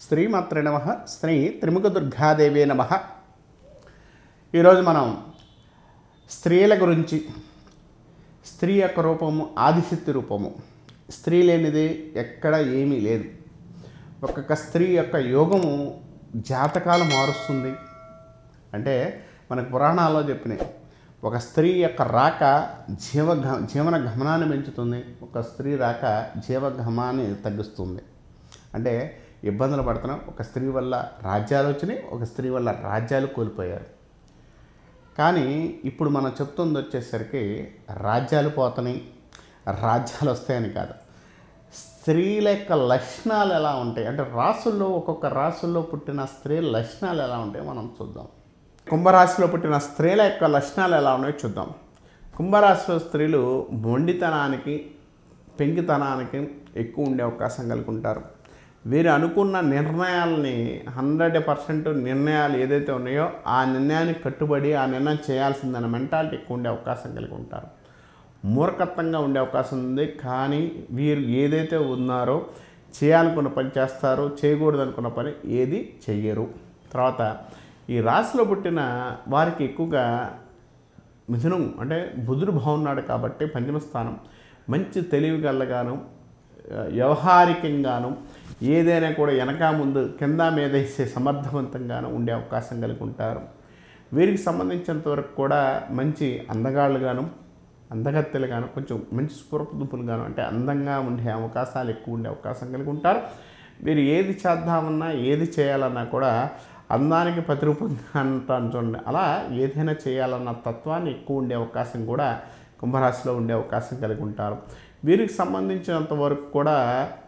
శ్రీమాత్రే నమ శ్రీ త్రిముఖ దుర్గాదేవే నమ ఈరోజు మనం స్త్రీల గురించి స్త్రీ యొక్క రూపము ఆదిశక్తి రూపము స్త్రీ లేనిది ఎక్కడ ఏమీ లేదు ఒక్కొక్క స్త్రీ యొక్క యోగము జాతకాలు మారుస్తుంది అంటే మనకు పురాణాల్లో చెప్పినాయి ఒక స్త్రీ యొక్క రాక జీవ జీవన గమనాన్ని పెంచుతుంది ఒక స్త్రీ రాక జీవగమనాన్ని తగ్గిస్తుంది అంటే ఇబ్బందులు పడుతున్నాం ఒక స్త్రీ వల్ల రాజ్యాలు వచ్చినాయి ఒక స్త్రీ వల్ల రాజ్యాలు కోల్పోయారు కానీ ఇప్పుడు మనం చెప్తుంది వచ్చేసరికి రాజ్యాలు పోతున్నాయి రాజ్యాలు వస్తాయని కాదు స్త్రీల యొక్క లక్షణాలు ఎలా ఉంటాయి అంటే రాసుల్లో ఒక్కొక్క రాసుల్లో పుట్టిన స్త్రీ లక్షణాలు ఎలా ఉంటాయో మనం చూద్దాం కుంభరాశిలో పుట్టిన స్త్రీల యొక్క లక్షణాలు ఎలా ఉన్నాయో చూద్దాం కుంభరాశిలో స్త్రీలు మొండితనానికి పెంకితనానికి ఎక్కువ ఉండే అవకాశం కలిగి ఉంటారు వీరు అనుకున్న నిర్ణయాలని హండ్రెడ్ పర్సెంట్ నిర్ణయాలు ఏదైతే ఉన్నాయో ఆ నిర్ణయానికి కట్టుబడి ఆ నిర్ణయం చేయాల్సిందన్న మెంటాలిటీ ఎక్కువ ఉండే అవకాశం కలిగి ఉంటారు మూర్ఖత్వంగా ఉండే అవకాశం ఉంది కానీ వీరు ఏదైతే ఉన్నారో చేయాలనుకున్న పని చేస్తారు చేయకూడదు అనుకున్న పని ఏది చెయ్యరు తర్వాత ఈ రాశిలో పుట్టిన వారికి ఎక్కువగా మిథునం అంటే బుధుడు బాగున్నాడు కాబట్టి పంచమ స్థానం మంచి తెలివిగలగాను వ్యవహారికంగాను ఏదైనా కూడా వెనక ముందు కింద మీద ఇచ్చే సమర్థవంతంగాను ఉండే అవకాశం కలిగి ఉంటారు వీరికి సంబంధించినంత వరకు కూడా మంచి అందగాళ్ళుగాను అందగత్తెలుగాను కొంచెం మంచి స్ఫూర్తిదుపులుగాను అంటే అందంగా ఉండే అవకాశాలు ఎక్కువ ఉండే అవకాశం కలిగి ఉంటారు వీరు ఏది చేద్దామన్నా ఏది చేయాలన్నా కూడా అందానికి ప్రతిరూపంగా అంటాను చూడండి అలా ఏదైనా చేయాలన్న తత్వాన్ని ఎక్కువ ఉండే అవకాశం కూడా కుంభరాశిలో ఉండే అవకాశం కలిగి ఉంటారు వీరికి సంబంధించినంత వరకు కూడా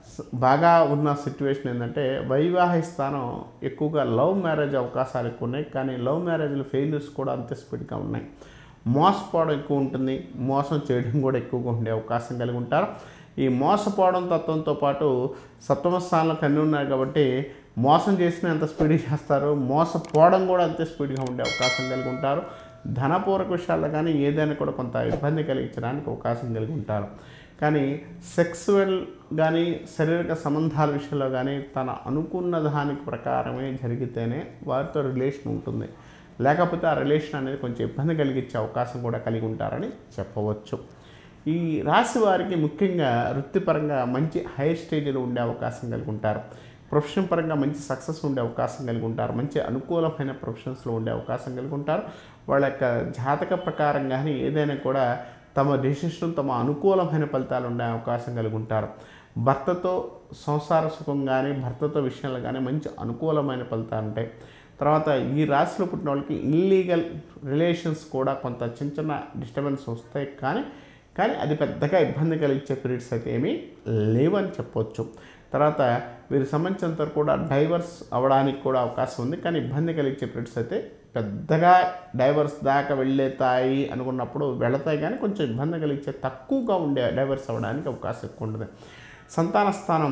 బాగా ఉన్న సిచ్యువేషన్ ఏంటంటే వైవాహిక స్థానం ఎక్కువగా లవ్ మ్యారేజ్ అవకాశాలు ఎక్కువ ఉన్నాయి కానీ లవ్ మ్యారేజ్లు ఫెయిల్యూర్స్ కూడా అంతే స్పీడ్గా ఉన్నాయి మోసపోవడం ఎక్కువ ఉంటుంది మోసం చేయడం కూడా ఎక్కువగా ఉండే అవకాశం కలిగి ఉంటారు ఈ మోసపోవడం తత్వంతో పాటు సప్తమ స్థానంలో కన్నీ ఉన్నాయి కాబట్టి మోసం చేసిన ఎంత స్పీడ్గా చేస్తారు మోసపోవడం కూడా అంతే స్పీడ్గా ఉండే అవకాశం కలిగి ఉంటారు ధనపూర్వక విషయాల్లో కానీ ఏదైనా కూడా కొంత ఇబ్బంది కలిగించడానికి అవకాశం కలిగి ఉంటారు కానీ సెక్సువల్ కానీ శారీరక సంబంధాల విషయంలో కానీ తన అనుకున్న దానికి ప్రకారమే జరిగితేనే వారితో రిలేషన్ ఉంటుంది లేకపోతే ఆ రిలేషన్ అనేది కొంచెం ఇబ్బంది కలిగించే అవకాశం కూడా కలిగి ఉంటారని చెప్పవచ్చు ఈ రాశి వారికి ముఖ్యంగా వృత్తిపరంగా మంచి హైయర్ స్టేజ్లో ఉండే అవకాశం కలిగి ఉంటారు ప్రొఫెషన్ పరంగా మంచి సక్సెస్ ఉండే అవకాశం కలిగి ఉంటారు మంచి అనుకూలమైన ప్రొఫెషన్స్లో ఉండే అవకాశం కలిగి ఉంటారు వాళ్ళ యొక్క జాతక ప్రకారం కానీ ఏదైనా కూడా తమ డెసిషన్ తమ అనుకూలమైన ఫలితాలు ఉండే అవకాశం కలిగి ఉంటారు భర్తతో సంసార సుఖం కానీ భర్తతో విషయాలు కానీ మంచి అనుకూలమైన ఫలితాలు ఉంటాయి తర్వాత ఈ రాశిలో పుట్టిన వాళ్ళకి ఇల్లీగల్ రిలేషన్స్ కూడా కొంత చిన్న చిన్న డిస్టర్బెన్స్ వస్తాయి కానీ కానీ అది పెద్దగా ఇబ్బంది కలిగించే పీరియడ్స్ అయితే ఏమీ లేవని చెప్పొచ్చు తర్వాత వీరికి సంబంధించినంత వరకు కూడా డైవర్స్ అవ్వడానికి కూడా అవకాశం ఉంది కానీ ఇబ్బంది కలిగించే పీరియడ్స్ అయితే పెద్దగా డైవర్స్ దాకా వెళ్ళేతాయి అనుకున్నప్పుడు వెళతాయి కానీ కొంచెం ఇబ్బంది కలిగించే తక్కువగా ఉండే డైవర్స్ అవ్వడానికి అవకాశం ఎక్కువ ఉంటుంది సంతాన స్థానం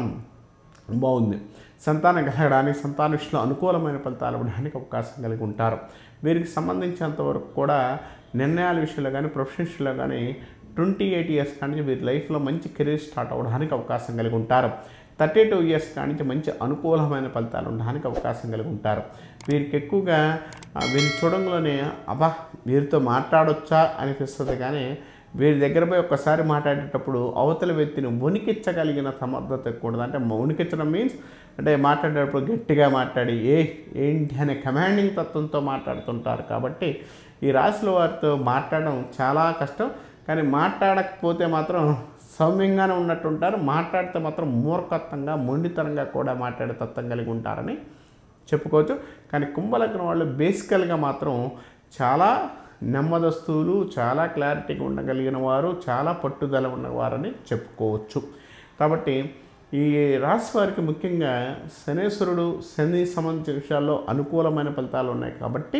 బాగుంది సంతానం కలగడానికి సంతాన విషయంలో అనుకూలమైన ఫలితాలు ఇవ్వడానికి అవకాశం కలిగి ఉంటారు వీరికి సంబంధించినంత వరకు కూడా నిర్ణయాల విషయంలో కానీ ప్రొఫెషన్ విషయంలో కానీ ట్వంటీ ఎయిట్ ఇయర్స్ కానీ వీరి లైఫ్లో మంచి కెరీర్ స్టార్ట్ అవ్వడానికి అవకాశం కలిగి ఉంటారు థర్టీ టూ ఇయర్స్ కానీ మంచి అనుకూలమైన ఫలితాలు ఉండడానికి అవకాశం కలిగి ఉంటారు వీరికి ఎక్కువగా వీరిని చూడంలోనే అబ్బా వీరితో మాట్లాడొచ్చా అనిపిస్తుంది కానీ వీరి దగ్గర పోయి ఒక్కసారి మాట్లాడేటప్పుడు అవతల వ్యక్తిని వణికించగలిగిన సమర్థత ఎక్కువ అంటే వణికించడం మీన్స్ అంటే మాట్లాడేటప్పుడు గట్టిగా మాట్లాడి ఏ ఏంటి అనే కమాండింగ్ తత్వంతో మాట్లాడుతుంటారు కాబట్టి ఈ రాశిలో వారితో మాట్లాడడం చాలా కష్టం కానీ మాట్లాడకపోతే మాత్రం సౌమ్యంగానే ఉన్నట్టు ఉంటారు మాట్లాడితే మాత్రం మూర్ఖత్వంగా మొండితనంగా కూడా మాట్లాడే తత్వం కలిగి ఉంటారని చెప్పుకోవచ్చు కానీ కుంభలగ్నం వాళ్ళు బేసికల్గా మాత్రం చాలా నెమ్మదస్తువులు చాలా క్లారిటీగా ఉండగలిగిన వారు చాలా పట్టుదల ఉన్నవారని చెప్పుకోవచ్చు కాబట్టి ఈ రాశి వారికి ముఖ్యంగా శనేశ్వరుడు శని సంబంధించిన విషయాల్లో అనుకూలమైన ఫలితాలు ఉన్నాయి కాబట్టి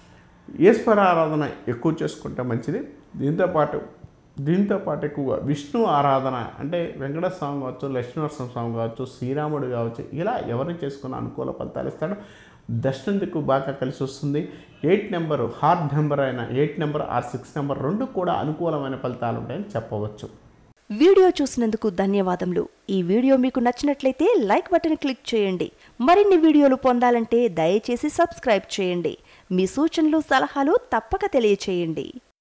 ఈశ్వర ఆరాధన ఎక్కువ చేసుకుంటే మంచిది దీంతోపాటు దీంతోపాటు ఎక్కువగా విష్ణు ఆరాధన అంటే వెంకటేశ్వర స్వామి కావచ్చు లక్ష్మీనరసింహ స్వామి కావచ్చు శ్రీరాముడు కావచ్చు ఇలా ఎవరిని చేసుకున్న అనుకూల ఫలితాలు ఇస్తాడో దర్శనం దిక్కు బాగా కలిసి వస్తుంది ఎయిట్ నెంబర్ హార్డ్ నెంబర్ అయిన eight number or six number రెండు కూడా అనుకూలమైన ఫలితాలు ఉంటాయని చెప్పవచ్చు వీడియో చూసినందుకు ధన్యవాదములు ఈ వీడియో మీకు నచ్చినట్లయితే లైక్ బటన్ క్లిక్ చేయండి మరిన్ని వీడియోలు పొందాలంటే దయచేసి సబ్స్క్రైబ్ చేయండి మీ సూచనలు సలహాలు తప్పక తెలియచేయండి